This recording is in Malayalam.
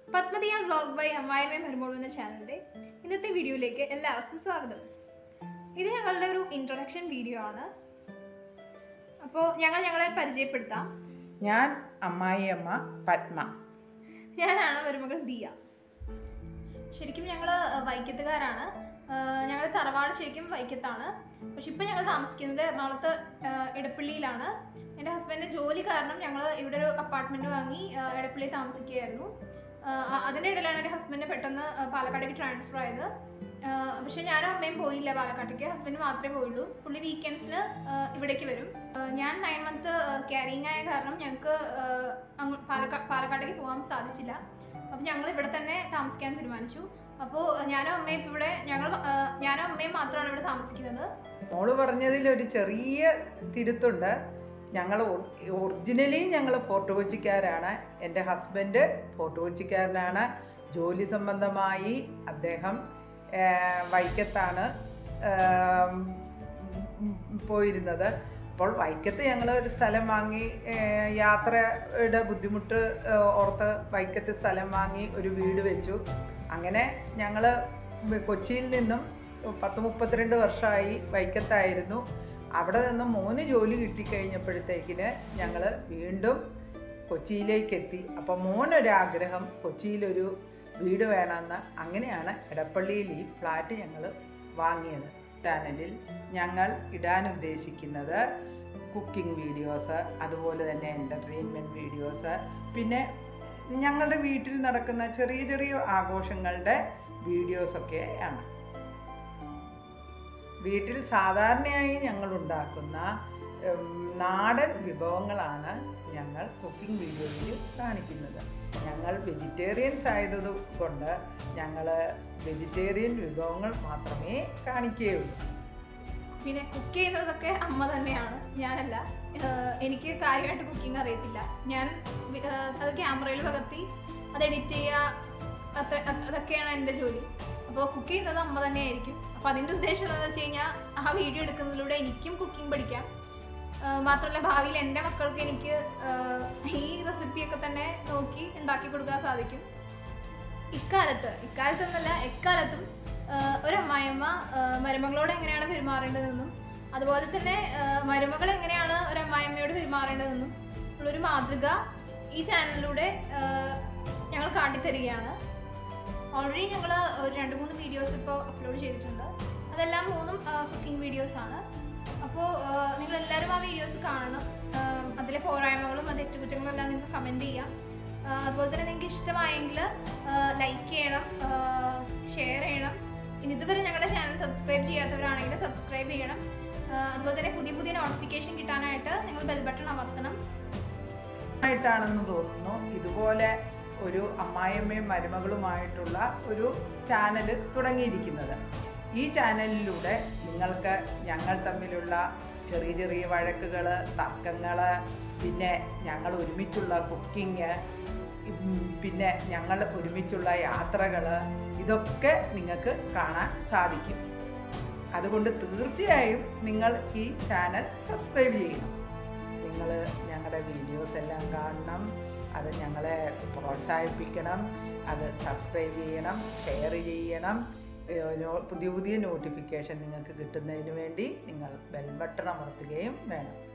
പത്മതിയ വ്ലോഗ് ബൈ അമ്മായിമേ മരുമോളു എന്ന ചാനലിൻ്റെ ഇന്നത്തെ വീഡിയോയിലേക്ക് എല്ലാവർക്കും സ്വാഗതം ഇത് ഞങ്ങളുടെ ഒരു ഇൻട്രൊഡക്ഷൻ വീഡിയോ ആണ് അപ്പോൾ ഞങ്ങൾ ഞങ്ങളെ പരിചയപ്പെടുത്താം ഞാൻ അമ്മായിയമ്മ പത്മ ഞാനാണ് മരുമകൾ ദിയ ശരിക്കും ഞങ്ങൾ വൈക്കത്തുകാരാണ് ഞങ്ങൾ തറവാട് ശരിക്കും വൈക്കത്താണ് പക്ഷെ ഇപ്പം ഞങ്ങൾ താമസിക്കുന്നത് എറണാകുളത്ത് ആ, എടപ്പള്ളിയിലാണ് എൻ്റെ ഹസ്ബൻഡിൻ്റെ ജോലി കാരണം ഞങ്ങൾ ഇവിടെ ഒരു അപ്പാർട്ട്മെൻറ്റ് വാങ്ങി ആ, എടപ്പള്ളിയിൽ താമസിക്കുകയായിരുന്നു ആ, അ- അതിൻ്റെ ഇടയിലാണ് എൻ്റെ ഹസ്ബൻഡ് പെട്ടെന്ന് ആ, പാലക്കാടേക്ക് ട്രാൻസ്ഫർ ആയത് ആ, പക്ഷെ ഞാനും അമ്മയും പോയില്ല പാലക്കാട്ടേക്ക് ഹസ്ബൻഡ് മാത്രമേ പോയുള്ളൂ പുള്ളി വീക്കെൻഡ്സിന് ഇവിടേക്ക് വരും ആ, ഞാൻ നയൻ മന്ത് ക്യാരിങ് ആയ കാരണം ഞങ്ങൾക്ക് അങ്ങ് പാലക്കാ പാലക്കാട്ടേക്ക് പോകാൻ സാധിച്ചില്ല അപ്പം ഞങ്ങൾ ഇവിടെ തന്നെ താമസിക്കാൻ തീരുമാനിച്ചു അപ്പോൾ ഞാനും അമ്മയും ഇപ്പം ഇവിടെ ഞങ്ങൾ ആ, ഞാനും അമ്മയും മാത്രമാണ് ഇവിടെ താമസിക്കുന്നത് മോള് പറഞ്ഞതിൽ ഒരു ചെറിയ തിരുത്തുണ്ട് ഞങ്ങൾ ഒറിജിനലി ഞങ്ങൾ ഫോർട്ട് കൊച്ചിക്കാരാണ് എൻ്റെ ഹസ്ബൻഡ് ഫോർട്ട് കൊച്ചിക്കാരനാണ് ജോലി സംബന്ധമായി അദ്ദേഹം ആ, വൈക്കത്താണ് ആ, പോയിരുന്നത് അപ്പോൾ വൈക്കത്ത് ഞങ്ങൾ ഒരു സ്ഥലം വാങ്ങി ആ, യാത്രയുടെ ബുദ്ധിമുട്ട് ആ, ഓർത്ത് വൈക്കത്ത് സ്ഥലം വാങ്ങി ഒരു വീട് വെച്ചു അങ്ങനെ ഞങ്ങൾ കൊച്ചിയിൽ നിന്നും പത്ത് മുപ്പത്തിരണ്ട് വർഷമായി വൈക്കത്തായിരുന്നു അവിടെ നിന്ന് മോന് ജോലി കിട്ടിക്കഴിഞ്ഞപ്പോഴത്തേക്കിന് ഞങ്ങൾ വീണ്ടും കൊച്ചിയിലേക്ക് എത്തി അപ്പോൾ മോനൊരാഗ്രഹം കൊച്ചിയിലൊരു വീട് വേണമെന്ന് അങ്ങനെയാണ് എടപ്പള്ളിയിൽ ഈ ഫ്ലാറ്റ് ഞങ്ങൾ വാങ്ങിയത് ചാനലിൽ ഞങ്ങൾ ഇടാൻ ഉദ്ദേശിക്കുന്നത് കുക്കിംഗ് വീഡിയോസ് അതുപോലെ തന്നെ എൻ്റർടൈൻമെൻറ്റ് വീഡിയോസ് പിന്നെ ഞങ്ങളുടെ വീട്ടിൽ നടക്കുന്ന ചെറിയ ചെറിയ ആഘോഷങ്ങളുടെ വീഡിയോസൊക്കെ ആണ് വീട്ടിൽ സാധാരണയായി ഞങ്ങൾ ഉണ്ടാക്കുന്ന ഉം, നാടൻ വിഭവങ്ങളാണ് ഞങ്ങൾ കുക്കിംഗ് വീഡിയോയിൽ കാണിക്കുന്നത് ഞങ്ങൾ വെജിറ്റേറിയൻസ് ആയത് കൊണ്ട് ഞങ്ങൾ വെജിറ്റേറിയൻ വിഭവങ്ങൾ മാത്രമേ കാണിക്കുകയുള്ളൂ പിന്നെ കുക്ക് ചെയ്യുന്നതൊക്കെ അമ്മ തന്നെയാണ് ഞാനല്ല ആഹ് എനിക്ക് കാര്യമായിട്ട് കുക്കിംഗ് അറിയത്തില്ല ഞാൻ വി- ആഹ് അത് ക്യാമറയിൽ പകർത്തി അത് എഡിറ്റ് ചെയ്യുക അത്ര അത് അതൊക്കെയാണ് എൻ്റെ ജോലി അപ്പോൾ കുക്ക് ചെയ്യുന്നത് അമ്മ തന്നെയായിരിക്കും അപ്പോൾ അതിൻ്റെ ഉദ്ദേശം എന്താണെന്ന് വെച്ച് കഴിഞ്ഞാൽ ആ വീഡിയോ എടുക്കുന്നതിലൂടെ എനിക്കും കുക്കിംഗ് പഠിക്കാം ആഹ് മാത്രമല്ല ഭാവിയിൽ എൻ്റെ മക്കൾക്ക് എനിക്ക് ആഹ് ഈ റെസിപ്പിയൊക്കെ തന്നെ നോക്കി ഉണ്ടാക്കി കൊടുക്കാൻ സാധിക്കും ഇക്കാലത്ത് ഇക്കാലത്ത് എന്നല്ല എക്കാലത്തും ആഹ് ഒരു അമ്മായിയമ്മ ആഹ് മരുമകളോട് എങ്ങനെയാണ് പെരുമാറേണ്ടതെന്നും അതുപോലെ തന്നെ ആഹ് മരുമകൾ എങ്ങനെയാണ് ഒരു അമ്മായിയമ്മയോട് പെരുമാറേണ്ടതെന്നും ഉള്ളൊരു മാതൃക ഈ ചാനലിലൂടെ ആഹ് ഞങ്ങൾ കാട്ടിത്തരികയാണ് ഓൾറെഡി ഞങ്ങൾ ഒരു രണ്ട് മൂന്ന് വീഡിയോസ് ഇപ്പോൾ അപ്ലോഡ് ചെയ്തിട്ടുണ്ട് അതെല്ലാം മൂന്നും കുക്കിംഗ് വീഡിയോസ് ആണ് അപ്പോൾ നിങ്ങൾ എല്ലാവരും ആ വീഡിയോസ് കാണണം ആഹ് അതിലെ പോരായ്മകളും അത് തെറ്റുകുറ്റങ്ങളും എല്ലാം നിങ്ങൾക്ക് കമൻറ്റ് ചെയ്യാം ആഹ് അതുപോലെ തന്നെ നിങ്ങൾക്ക് ഇഷ്ടമായെങ്കിൽ ലൈക്ക് ചെയ്യണം ഷെയർ ചെയ്യണം ഇനി ഇതുവരെ ഞങ്ങളുടെ ചാനൽ സബ്സ്ക്രൈബ് ചെയ്യാത്തവരാണെങ്കിൽ സബ്സ്ക്രൈബ് ചെയ്യണം ആഹ് അതുപോലെ തന്നെ പുതിയ പുതിയ നോട്ടിഫിക്കേഷൻ കിട്ടാനായിട്ട് നിങ്ങൾ ബെൽ ബട്ടൺ അമർത്തണം ആയിട്ടാണെന്ന് തോന്നുന്നു ഇതുപോലെ ഒരു അമ്മായിയമ്മയും മരുമകളുമായിട്ടുള്ള ഒരു ചാനൽ തുടങ്ങിയിരിക്കുന്നത് ഈ ചാനലിലൂടെ നിങ്ങൾക്ക് ഞങ്ങൾ തമ്മിലുള്ള ചെറിയ ചെറിയ വഴക്കുകൾ തർക്കങ്ങൾ പിന്നെ ഞങ്ങൾ ഒരുമിച്ചുള്ള കുക്കിങ് പിന്നെ ഞങ്ങൾ ഒരുമിച്ചുള്ള യാത്രകൾ ഇതൊക്കെ നിങ്ങൾക്ക് കാണാൻ സാധിക്കും അതുകൊണ്ട് തീർച്ചയായും നിങ്ങൾ ഈ ചാനൽ സബ്സ്ക്രൈബ് ചെയ്യണം നിങ്ങൾ ഞങ്ങളുടെ വീഡിയോസ് എല്ലാം കാണണം അത് ഞങ്ങളെ പ്രോത്സാഹിപ്പിക്കണം അത് സബ്സ്ക്രൈബ് ചെയ്യണം ഷെയർ ചെയ്യണം ഏഹ് നോ- പുതിയ പുതിയ നോട്ടിഫിക്കേഷൻ നിങ്ങൾക്ക് കിട്ടുന്നതിന് വേണ്ടി നിങ്ങൾ ബെൽ ബട്ടൺ അമർത്തുകയും വേണം